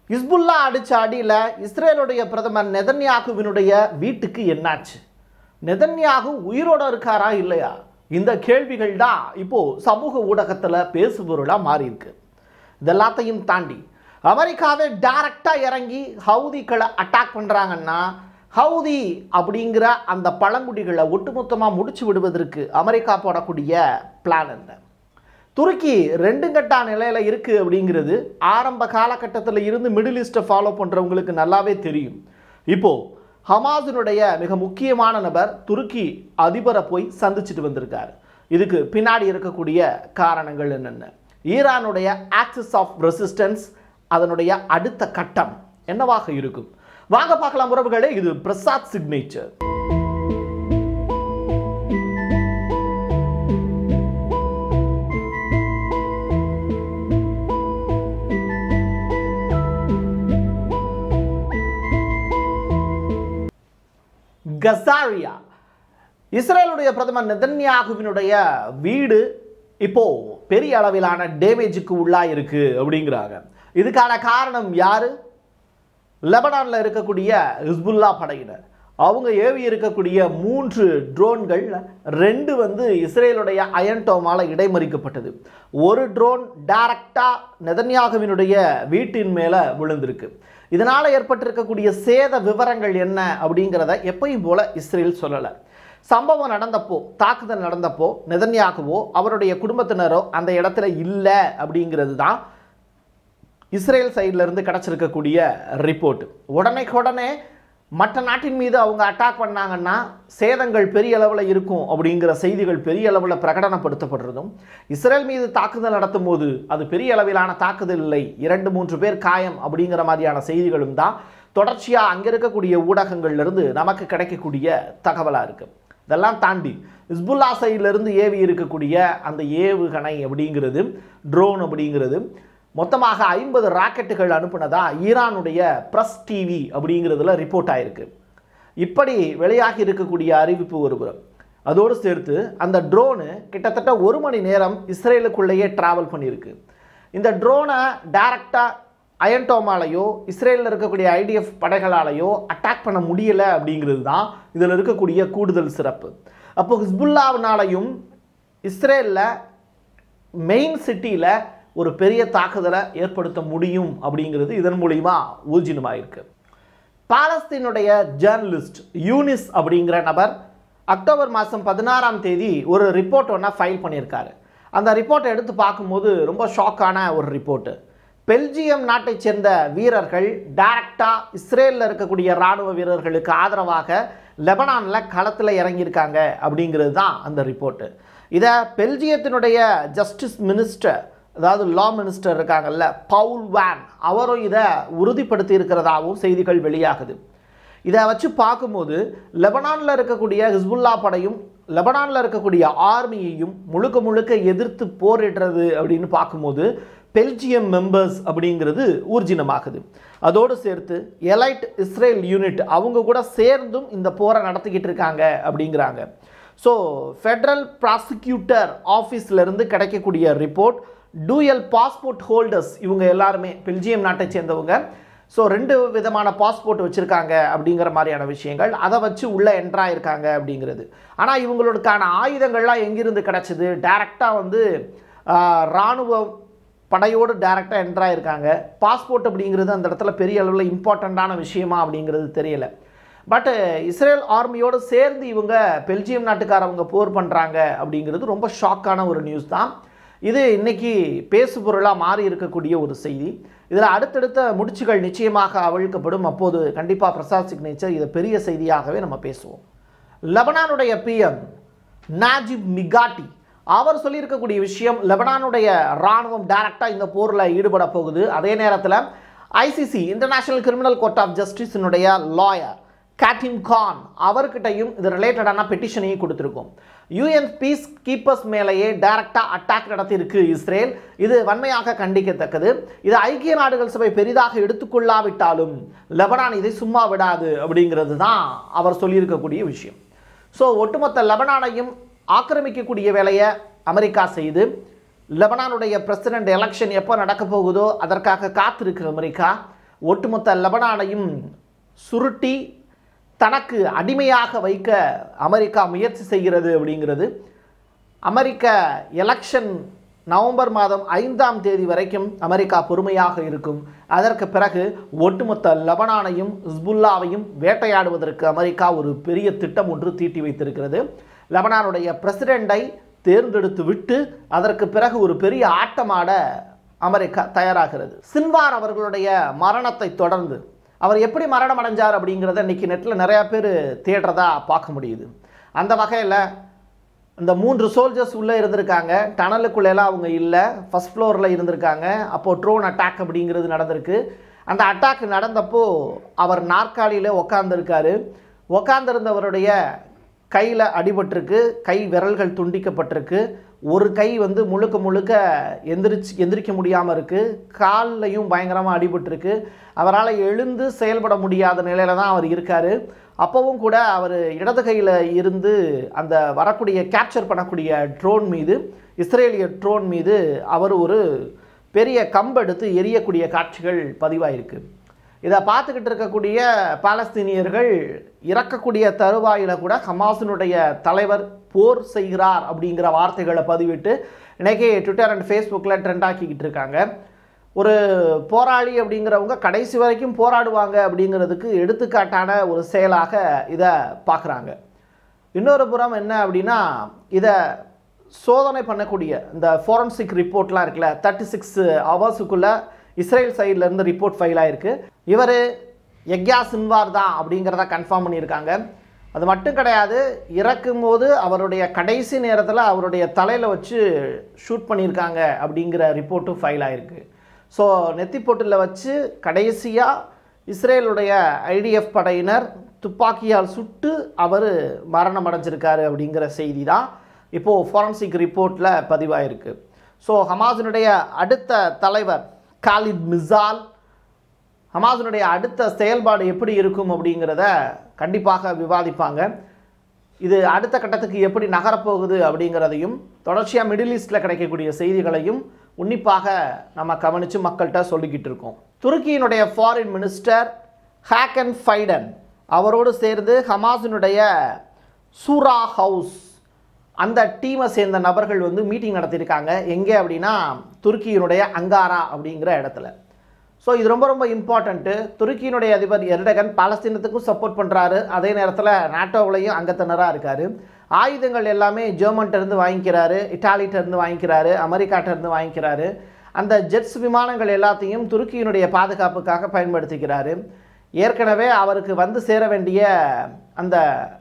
இஸ்புல்லா அடிச்ச அடியில் இஸ்ரேலுடைய பிரதமர் நெதன்யாகுவினுடைய வீட்டுக்கு என்னாச்சு நெதன்யாகு உயிரோட இருக்காரா இல்லையா இந்த கேள்விகள் தான் இப்போ சமூக ஊடகத்தில் பேசுபொருளாக மாறி இருக்கு இதெல்லாத்தையும் தாண்டி அமெரிக்காவே டைரக்டாக இறங்கி ஹவுதிகளை அட்டாக் பண்ணுறாங்கன்னா ஹவுதி அப்படிங்கிற அந்த பழங்குடிகளை ஒட்டுமொத்தமாக முடிச்சு விடுவதற்கு அமெரிக்கா போடக்கூடிய பிளான் என்ன துருக்கி ரெண்டு கட்டா நிலையில் இருக்குது அப்படிங்கிறது ஆரம்ப காலகட்டத்தில் இருந்து மிடில் ஈஸ்ட்டை ஃபாலோ பண்ணுறவங்களுக்கு நல்லாவே தெரியும் இப்போது ஹமாஸினுடைய மிக முக்கியமான நபர் துருக்கி அதிபரை போய் சந்திச்சுட்டு வந்திருக்காரு இதுக்கு பின்னாடி இருக்கக்கூடிய காரணங்கள் என்னென்ன ஈரானுடைய ஆக்சிஸ் ஆஃப் ரெசிஸ்டன்ஸ் அதனுடைய அடுத்த கட்டம் என்னவாக இருக்கும் வாங்க பார்க்கலாம் உறவுகளே இது பிரசாத் சிக்னேச்சர் கசாரியா இஸ்ரேலுடைய பிரதமர் நெதன்யாகுவினுடைய வீடு இப்போ பெரிய அளவிலான டேமேஜுக்கு உள்ளாயிருக்கு அப்படிங்கிறாங்க இதுக்கான காரணம் யாரு லெபனானில் இருக்கக்கூடிய ஹிஸ்புல்லா படையினர் அவங்க ஏவி இருக்கக்கூடிய மூன்று ட்ரோன்கள் ரெண்டு வந்து இஸ்ரேலுடைய அயன்டோமால இடைமறிக்கப்பட்டது ஒரு ட்ரோன் டைரக்டாக நெதன்யாகுவினுடைய வீட்டின் மேலே விழுந்திருக்கு இதனால் ஏற்பட்டிருக்கக்கூடிய சேத விவரங்கள் என்ன அப்படிங்கிறத எப்பயும் போல இஸ்ரேல் சொல்லலை சம்பவம் நடந்தப்போ தாக்குதல் நடந்தப்போ நெதன்யாகுவோ அவருடைய குடும்பத்தினரோ அந்த இடத்துல இல்லை அப்படிங்கிறது தான் இஸ்ரேல் சைடில் இருந்து கிடச்சிருக்கக்கூடிய ரிப்போர்ட் உடனே மற்ற நாட்டின் மீது அவங்க அட்டாக் பண்ணாங்கன்னா சேதங்கள் பெரிய அளவில் இருக்கும் அப்படிங்கிற செய்திகள் பெரிய அளவில் பிரகடனப்படுத்தப்படுறதும் இஸ்ரேல் மீது தாக்குதல் நடத்தும் போது அது பெரிய அளவிலான தாக்குதல் இல்லை இரண்டு மூன்று பேர் காயம் அப்படிங்கிற மாதிரியான செய்திகளும் தான் தொடர்ச்சியாக அங்கே இருக்கக்கூடிய ஊடகங்கள்லேருந்து நமக்கு கிடைக்கக்கூடிய தகவலாக இருக்குது இதெல்லாம் தாண்டி இஸ்புல்லா சைடிலிருந்து ஏவி இருக்கக்கூடிய அந்த ஏவுகணை அப்படிங்கிறது ட்ரோன் அப்படிங்கிறது மொத்தமாக ஐம்பது ராக்கெட்டுகள் அனுப்புனதா ஈரானுடைய ப்ரெஸ் டிவி அப்படிங்கிறதுல ரிப்போர்ட் ஆயிருக்கு இப்படி வெளியாகி இருக்கக்கூடிய அறிவிப்பு ஒருபுறம் அதோடு சேர்த்து அந்த ட்ரோனு கிட்டத்தட்ட ஒரு மணி நேரம் இஸ்ரேலுக்குள்ளேயே ட்ராவல் பண்ணியிருக்கு இந்த ட்ரோனை டைரக்டாக அயன்டோமாலையோ இஸ்ரேலில் இருக்கக்கூடிய ஐடிஎஃப் படைகளாலேயோ அட்டாக் பண்ண முடியலை அப்படிங்கிறது தான் இதில் இருக்கக்கூடிய கூடுதல் சிறப்பு அப்போ ஹிஸ்புல்லாவினாலையும் இஸ்ரேலில் மெயின் சிட்டியில் ஒரு பெரிய தாக்குதலை ஏற்படுத்த முடியும் அப்படிங்கிறது இதன் மூலிமா ஊர்ஜினமாயிருக்கு பாலஸ்தீனுடைய ஜேர்னலிஸ்ட் யூனிஸ் அப்படிங்கிற நபர் அக்டோபர் மாதம் பதினாறாம் தேதி ஒரு ரிப்போர்ட் ஒன்றா ஃபைல் பண்ணியிருக்காரு அந்த ரிப்போர்ட்டை எடுத்து பார்க்கும்போது ரொம்ப ஷாக்கான ஒரு ரிப்போர்ட்டு பெல்ஜியம் நாட்டைச் சேர்ந்த வீரர்கள் டைரக்டாக இஸ்ரேலில் இருக்கக்கூடிய இராணுவ வீரர்களுக்கு ஆதரவாக லெபனானில் களத்தில் இறங்கியிருக்காங்க அப்படிங்கிறது தான் அந்த ரிப்போர்ட்டு இதை பெல்ஜியத்தினுடைய ஜஸ்டிஸ் மினிஸ்டர் அதாவது லா மினிஸ்டர் இருக்காங்கல்ல பவுல் வேன் அவரும் இதை உறுதிப்படுத்தி இருக்கிறதாகவும் செய்திகள் வெளியாகுது இதை வச்சு பார்க்கும்போது லெபனானில் இருக்கக்கூடிய ஹிஸ்புல்லா படையும் லெபனானில் இருக்கக்கூடிய ஆர்மியையும் முழுக்க முழுக்க எதிர்த்து போரிடுறது அப்படின்னு பார்க்கும்போது பெல்ஜியம் மெம்பர்ஸ் அப்படிங்கிறது ஊர்ஜினமாகுது அதோடு சேர்த்து எலைட் இஸ்ரேல் யூனிட் அவங்க கூட சேர்ந்தும் இந்த போரை நடத்திக்கிட்டு இருக்காங்க அப்படிங்கிறாங்க ஸோ ஃபெடரல் ப்ராசிக்யூட்டர் ஆஃபீஸ்லேருந்து கிடைக்கக்கூடிய ரிப்போர்ட் டூயல் பாஸ்போர்ட் ஹோல்டர்ஸ் இவங்க எல்லாருமே பெல்ஜியம் நாட்டை சேர்ந்தவங்க ஸோ ரெண்டு விதமான பாஸ்போர்ட் வச்சுருக்காங்க அப்படிங்கிற மாதிரியான விஷயங்கள் அதை வச்சு உள்ளே என்ட்ராயிருக்காங்க அப்படிங்கிறது ஆனால் இவங்களுக்கான ஆயுதங்கள்லாம் எங்கிருந்து கிடச்சிது டைரெக்டாக வந்து இராணுவ படையோடு டைரெக்டாக என்ட்ராயிருக்காங்க பாஸ்போர்ட் அப்படிங்கிறது அந்த இடத்துல பெரிய அளவில் இம்பார்ட்டண்ட்டான விஷயமா அப்படிங்கிறது தெரியல பட் இஸ்ரேல் ஆர்மியோடு சேர்ந்து இவங்க பெல்ஜியம் நாட்டுக்காரவங்க போர் பண்ணுறாங்க அப்படிங்கிறது ரொம்ப ஷாக்கான ஒரு நியூஸ் தான் இது இன்னைக்கு பேசு பொருளாக மாறி இருக்கக்கூடிய ஒரு செய்தி இதில் அடுத்தடுத்த முடிச்சுகள் நிச்சயமாக அவிழ்க்கப்படும் அப்போது கண்டிப்பாக பிரசாத் சிக்னேச்சர் இதை பெரிய செய்தியாகவே நம்ம பேசுவோம் லெபனானுடைய பிஎம் நாஜிப் மிகாட்டி அவர் சொல்லியிருக்கக்கூடிய விஷயம் லெபனானுடைய இராணுவம் டைரக்டாக இந்த போரில் ஈடுபட போகுது அதே நேரத்தில் ICC international criminal court of ஜஸ்டிஸினுடைய லாயர் கேட்டின் கான் அவர்கிட்டையும் இது ரிலேட்டடான பெட்டிஷனையும் கொடுத்துருக்கோம் யூஎன் பீஸ் கீப்பர்ஸ் மேலேயே டைரக்டாக அட்டாக் நடத்தியிருக்கு இஸ்ரேல் இது வன்மையாக கண்டிக்கத்தக்கது இது ஐக்கிய நாடுகள் சபை பெரிதாக எடுத்துக்கொள்ளாவிட்டாலும் லெபனான் இதை சும்மா விடாது அப்படிங்கிறது தான் அவர் சொல்லியிருக்கக்கூடிய விஷயம் ஸோ ஒட்டுமொத்த லெபனானையும் ஆக்கிரமிக்கக்கூடிய வேலையை அமெரிக்கா செய்து லெபனானுடைய பிரசிடென்ட் எலெக்ஷன் எப்போ நடக்க போகுதோ அதற்காக காத்திருக்கு அமெரிக்கா ஒட்டுமொத்த லெபனானையும் சுருட்டி தனக்கு அடிமையாக வைக்க அமெரிக்கா முயற்சி செய்கிறது அப்படிங்கிறது அமெரிக்க எலெக்ஷன் நவம்பர் மாதம் ஐந்தாம் தேதி வரைக்கும் அமெரிக்கா பொறுமையாக இருக்கும் அதற்கு பிறகு ஒட்டுமொத்த லெபனானையும் ஹிஸ்புல்லாவையும் வேட்டையாடுவதற்கு அமெரிக்கா ஒரு பெரிய திட்டம் ஒன்று தீட்டி வைத்திருக்கிறது லெபனானுடைய பிரசிடெண்டை தேர்ந்தெடுத்து விட்டு அதற்கு பிறகு ஒரு பெரிய ஆட்டமாட அமெரிக்கா தயாராகிறது சின்வார் அவர்களுடைய மரணத்தை தொடர்ந்து அவர் எப்படி மரணம் அடைஞ்சார் அப்படிங்கிறத இன்னைக்கு நெட்டில் நிறையா பேர் தேடுறதா பார்க்க முடியுது அந்த வகையில் இந்த மூன்று சோல்ஜர்ஸ் உள்ளே இருந்திருக்காங்க டனலுக்குள்ளெல்லாம் அவங்க இல்லை ஃபஸ்ட் ஃப்ளோரில் இருந்திருக்காங்க அப்போது ட்ரோன் அட்டாக் அப்படிங்கிறது நடந்திருக்கு அந்த அட்டாக் நடந்தப்போ அவர் நாற்காலியில் உக்காந்துருக்காரு உக்காந்துருந்தவருடைய கையில் அடிபட்டிருக்கு கை விரல்கள் துண்டிக்கப்பட்டிருக்கு ஒரு கை வந்து முழுக்க முழுக்க எந்திரிச்சு எந்திரிக்க முடியாமல் இருக்குது கால்லையும் பயங்கரமாக அடிபட்டிருக்கு அவரால் எழுந்து செயல்பட முடியாத நிலையில தான் அவர் இருக்கார் அப்போவும் கூட அவர் இடது கையில் இருந்து அந்த வரக்கூடிய கேப்சர் பண்ணக்கூடிய ட்ரோன் மீது இஸ்ரேலிய ட்ரோன் மீது அவர் ஒரு பெரிய கம்பெடுத்து எரியக்கூடிய காட்சிகள் பதிவாயிருக்கு இதை பார்த்துக்கிட்டு இருக்கக்கூடிய பாலஸ்தீனியர்கள் இறக்கக்கூடிய தருவாயில் கூட ஹமாஸினுடைய தலைவர் போர் செய்கிறார் அப்படிங்கிற வார்த்தைகளை பதிவிட்டு இன்னைக்கு ட்விட்டர் அண்ட் ஃபேஸ்புக்கில் ட்ரெண்ட் ஆக்கிக்கிட்டு இருக்காங்க ஒரு போராளி அப்படிங்கிறவங்க கடைசி வரைக்கும் போராடுவாங்க அப்படிங்கிறதுக்கு எடுத்துக்காட்டான ஒரு செயலாக இதை பார்க்குறாங்க இன்னொரு புறம் என்ன அப்படின்னா இதை சோதனை பண்ணக்கூடிய இந்த ஃபோரன்சிக் ரிப்போர்ட்லாம் இருக்குல்ல தேர்ட்டி சிக்ஸ் ஹவர்ஸுக்குள்ளே இஸ்ரேல் சைட்லேருந்து ரிப்போர்ட் ஃபைல் ஆயிருக்கு இவர் எக்யா சின்வார் தான் அப்படிங்கிறத கன்ஃபார்ம் பண்ணியிருக்காங்க அது மட்டும் கிடையாது இறக்கும்போது அவருடைய கடைசி நேரத்தில் அவருடைய தலையில் வச்சு ஷூட் பண்ணியிருக்காங்க அப்படிங்கிற ரிப்போர்ட்டும் ஃபைல் ஆயிருக்கு ஸோ நெத்திப்பொட்டில் வச்சு கடைசியாக இஸ்ரேலுடைய ஐடிஎஃப் படையினர் துப்பாக்கியால் சுட்டு அவர் மரணம் அடைஞ்சிருக்காரு அப்படிங்கிற செய்தி தான் இப்போது ஃபாரன்சிக் ரிப்போர்ட்டில் பதிவாயிருக்கு ஸோ ஹமாஸினுடைய அடுத்த தலைவர் காலித் மிசால் ஹமாஸினுடைய அடுத்த செயல்பாடு எப்படி இருக்கும் அப்படிங்கிறத கண்டிப்பாக விவாதிப்பாங்க இது அடுத்த கட்டத்துக்கு எப்படி நகரப்போகுது அப்படிங்கிறதையும் தொடர்ச்சியாக மிடில் ஈஸ்டில் கிடைக்கக்கூடிய செய்திகளையும் உன்னிப்பாக நம்ம கவனித்து மக்கள்கிட்ட சொல்லிக்கிட்டு இருக்கோம் துருக்கியினுடைய ஃபாரின் மினிஸ்டர் ஹேக்கன் ஃபைடன் அவரோடு சேர்ந்து ஹமாஸினுடைய சூரா ஹவுஸ் அந்த டீமை சேர்ந்த நபர்கள் வந்து மீட்டிங் நடத்தியிருக்காங்க எங்கே அப்படின்னா துருக்கியினுடைய அங்காரா அப்படிங்கிற இடத்துல ஸோ இது ரொம்ப ரொம்ப இம்பார்ட்டண்ட்டு துருக்கியினுடைய அதிபர் எர்டகன் பாலஸ்தீனத்துக்கும் சப்போர்ட் பண்ணுறாரு அதே நேரத்தில் நாட்டோவிலையும் அங்கத்தினராக இருக்கார் ஆயுதங்கள் எல்லாமே ஜெர்மன்ட்ட இருந்து வாங்கிக்கிறாரு இட்டாலிட்ட இருந்து வாங்கிக்கிறாரு அமெரிக்காட்ட இருந்து வாங்கிக்கிறாரு அந்த ஜெட்ஸ் விமானங்கள் எல்லாத்தையும் துருக்கியினுடைய பாதுகாப்புக்காக பயன்படுத்திக்கிறாரு ஏற்கனவே அவருக்கு வந்து சேர வேண்டிய அந்த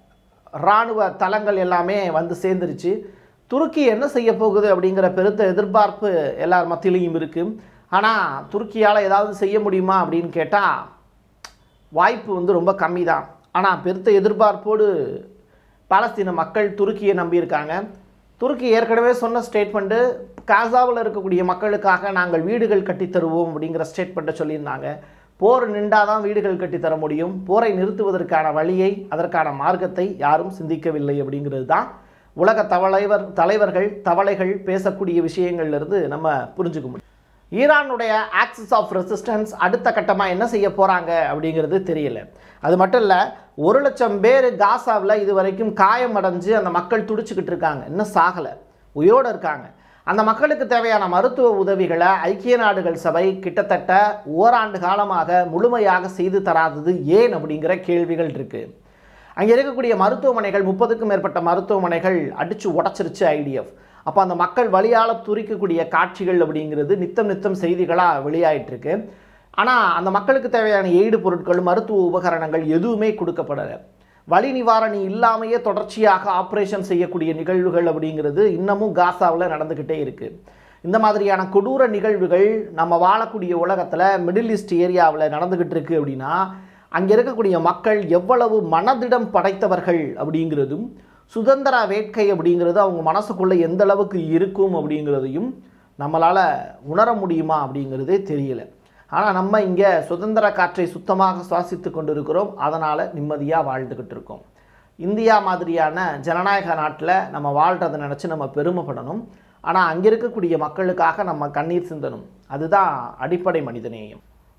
இராணுவ தளங்கள் எல்லாமே வந்து சேர்ந்துருச்சு துருக்கி என்ன செய்ய போகுது அப்படிங்கிற பெருத்த எதிர்பார்ப்பு எல்லார் மத்தியிலையும் இருக்குது ஆனால் துருக்கியால் ஏதாவது செய்ய முடியுமா அப்படின்னு கேட்டால் வாய்ப்பு வந்து ரொம்ப கம்மி தான் ஆனால் பெருத்த எதிர்பார்ப்போடு பாலஸ்தீன மக்கள் துருக்கியை நம்பியிருக்காங்க துருக்கி ஏற்கனவே சொன்ன ஸ்டேட்மெண்ட்டு காசாவில் இருக்கக்கூடிய மக்களுக்காக நாங்கள் வீடுகள் கட்டித் தருவோம் அப்படிங்கிற ஸ்டேட்மெண்ட்டை சொல்லியிருந்தாங்க போர் நின்றாதான் வீடுகள் கட்டித் தர முடியும் போரை நிறுத்துவதற்கான வழியை அதற்கான மார்க்கத்தை யாரும் சிந்திக்கவில்லை அப்படிங்கிறது தான் உலக தலைவர் தலைவர்கள் தவளைகள் பேசக்கூடிய விஷயங்கள்லேருந்து நம்ம புரிஞ்சுக்க முடியும் ஈரானுடைய ஆக்சிஸ் ஆஃப் ரெசிஸ்டன்ஸ் அடுத்த கட்டமாக என்ன செய்ய போகிறாங்க அப்படிங்கிறது தெரியல அது மட்டும் இல்லை ஒரு லட்சம் பேர் காசாவில் இது வரைக்கும் காயம் அடைஞ்சு அந்த மக்கள் துடிச்சுக்கிட்டு இருக்காங்க இன்னும் சாகலை உயிரோடு இருக்காங்க அந்த மக்களுக்கு தேவையான மருத்துவ உதவிகளை ஐக்கிய நாடுகள் சபை கிட்டத்தட்ட ஓராண்டு காலமாக முழுமையாக செய்து தராதது ஏன் அப்படிங்கிற கேள்விகள் இருக்குது அங்கே இருக்கக்கூடிய மருத்துவமனைகள் முப்பதுக்கும் மேற்பட்ட மருத்துவமனைகள் அடித்து உடச்சிருச்சு ஐடிஎஃப் அப்போ அந்த மக்கள் வழியால் துரிக்கக்கூடிய காட்சிகள் அப்படிங்கிறது நித்தம் நித்தம் செய்திகளாக வெளியாயிட்டு இருக்கு ஆனால் அந்த மக்களுக்கு தேவையான எய்டு பொருட்கள் மருத்துவ உபகரணங்கள் எதுவுமே கொடுக்கப்படலை வலி நிவாரணி இல்லாமையே தொடர்ச்சியாக ஆப்ரேஷன் செய்யக்கூடிய நிகழ்வுகள் அப்படிங்கிறது இன்னமும் காசாவில் நடந்துக்கிட்டே இருக்குது இந்த மாதிரியான கொடூர நிகழ்வுகள் நம்ம வாழக்கூடிய உலகத்தில் மிடில் ஈஸ்ட் ஏரியாவில் நடந்துக்கிட்டு இருக்கு அப்படின்னா அங்கே இருக்கக்கூடிய மக்கள் எவ்வளவு மனதிடம் படைத்தவர்கள் அப்படிங்கிறதும் சுதந்திர வேட்கை அப்படிங்கிறது அவங்க மனசுக்குள்ளே எந்த அளவுக்கு இருக்கும் அப்படிங்கிறதையும் நம்மளால் உணர முடியுமா அப்படிங்கிறதே தெரியல ஆனால் நம்ம இங்கே சுதந்திர காற்றை சுத்தமாக சுவாசித்து கொண்டிருக்கிறோம் அதனால் நிம்மதியாக வாழ்ந்துக்கிட்டு இருக்கோம் இந்தியா மாதிரியான ஜனநாயக நாட்டில் நம்ம வாழ்கிறத நினச்சி நம்ம பெருமைப்படணும் ஆனால் அங்கே இருக்கக்கூடிய மக்களுக்காக நம்ம கண்ணீர் சிந்தணும் அதுதான் அடிப்படை மனிதநேயம்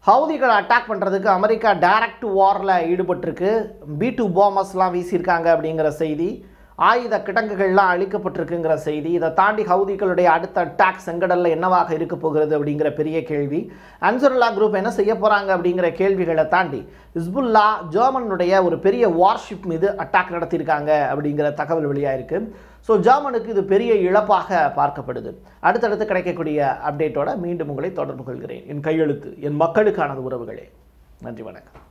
ஹவுதிகளை அட்டாக் பண்ணுறதுக்கு அமெரிக்கா டைரக்ட் வாரில் ஈடுபட்டிருக்கு பி டூ பாமர்ஸ்லாம் வீசியிருக்காங்க அப்படிங்கிற செய்தி ஆயுத கிடங்குகள்லாம் அழிக்கப்பட்டிருக்குங்கிற செய்தி இதை தாண்டி ஹவுதிகளுடைய அடுத்த அட்டாக் செங்கடலில் என்னவாக இருக்க போகிறது அப்படிங்கிற பெரிய கேள்வி அன்சருல்லா குரூப் என்ன செய்ய போகிறாங்க அப்படிங்கிற கேள்விகளை தாண்டி ஹிஸ்புல்லா ஜெர்மனுடைய ஒரு பெரிய வார்ஷிப் மீது அட்டாக் நடத்தியிருக்காங்க அப்படிங்கிற தகவல் வெளியாயிருக்கு ஸோ ஜெர்மனுக்கு இது பெரிய இழப்பாக பார்க்கப்படுது அடுத்தடுத்து கிடைக்கக்கூடிய அப்டேட்டோட மீண்டும் உங்களை தொடர்பு கொள்கிறேன் என் கையெழுத்து என் மக்களுக்கானது உறவுகளே நன்றி வணக்கம்